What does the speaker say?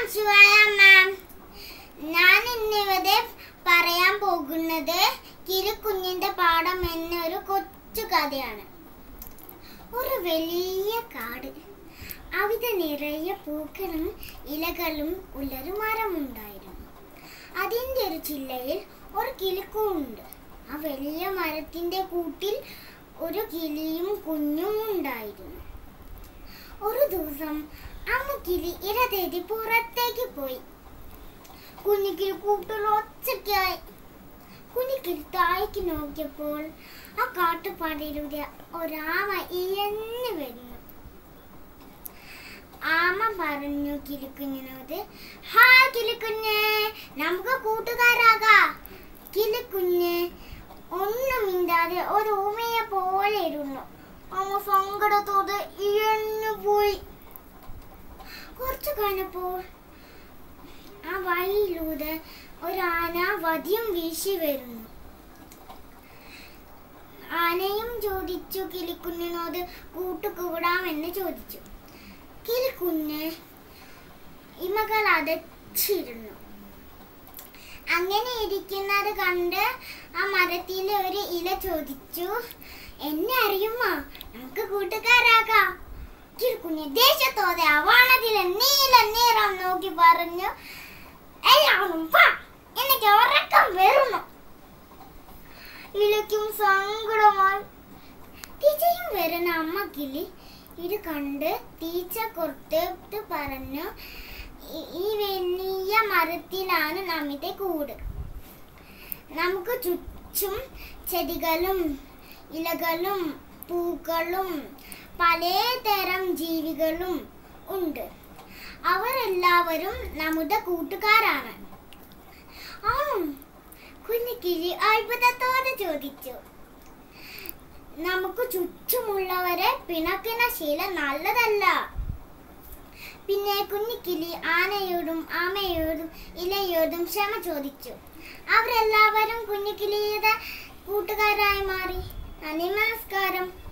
ശിവായ മാം ഞാൻ ഇന്നിവിടെ പറയാൻ പോകുന്നത് കിലുക്കുഞ്ഞിന്റെ പാഠം എന്നൊരു കൊച്ചു കഥയാണ് ഒരു വലിയ കാട് അവിടെ നിറയെ പൂക്കളും ഇലകളും ഉള്ളൊരു മരമുണ്ടായിരുന്നു അതിൻ്റെ ഒരു ചില്ലയിൽ ഒരു കിലുക്കുണ്ട് ആ വലിയ മരത്തിന്റെ കൂട്ടിൽ ഒരു കിളിയും കുഞ്ഞും ഉണ്ടായിരുന്നു ഒരു ദിവസം അമ്മ കിളി ഇര തേടി പുറത്തേക്ക് പോയി കുഞ്ഞിക്കിളി കൂട്ടിൽ ഒച്ചയ്ക്കായി കുഞ്ഞിക്കിളി താഴേക്ക് നോക്കിയപ്പോൾ ആ കാട്ടുപാടയിലൂടെ ഒരാമ ഇഴഞ്ഞു വരുന്നു ആമ പറഞ്ഞു കിളിക്കുഞ്ഞിനോട് ഹായ് കിളിക്കുഞ്ഞ് നമുക്ക് കൂട്ടുകാരാകാം കിളിക്കുഞ്ഞ് ഒന്നും മിണ്ടാതെ ഒരു ഊമയെ പോലെ ഇരുന്നു അമ്മ സങ്കടത്തോടെ ഇഴഞ്ഞു പോയി കുറച്ചു കഴിഞ്ഞപ്പോൾ ആ വഴിയിലൂടെ ഒരു ആന വധിയും വീശി വരുന്നു ആനയും ചോദിച്ചു കിളിക്കുഞ്ഞിനോട് കൂട്ടുകൂടാമെന്ന് ചോദിച്ചു കിളിക്കുഞ്ഞ് ഇമകൾ അടച്ചിരുന്നു അങ്ങനെ ഇരിക്കുന്നത് കണ്ട് ആ മരത്തിലെ ഒരു ഇല ചോദിച്ചു എന്നെ അറിയുമോ നമുക്ക് കൂട്ടുകാരാകാം കിളിക്കുഞ്ഞ് ദേശത്തോടെ ആ വാണത്തിലെ നീല നിറം നോക്കി പറഞ്ഞു എല്ലാവരും വാ എനിക്ക് ഉറക്കം വരുന്നു ഇലയ്ക്കും സങ്കടമായി ടീച്ചയും വരുന്ന അമ്മ കിളി ഇത് കണ്ട് ടീച്ചർ കൊടുത്തിട്ട് പറഞ്ഞു "ഈ- ഈ വലിയ മരത്തിലാണ് നമ്മുടെ കൂട് നമുക്ക് ചുറ്റും ചെടികളും ഇലകളും പൂക്കളും പലതരം ജീവികളും ഉണ്ട് അവരെല്ലാവരും നമ്മുടെ കൂട്ടുകാരാണ് ആ കുഞ്ഞിക്കിളി അത്ഭുതത്തോടെ ചോദിച്ചു നമുക്ക് ചുറ്റുമുള്ളവരെ പിണക്കുന്ന ശീലം നല്ലതല്ല പിന്നെ കുഞ്ഞിക്കിളി ആനയോടും ആമയോടും ഇലയോടും ക്ഷമ ചോദിച്ചു അവരെല്ലാവരും കുഞ്ഞിക്കിളിയുടെ കൂട്ടുകാരായി മാറി നന്ദി നമസ്കാരം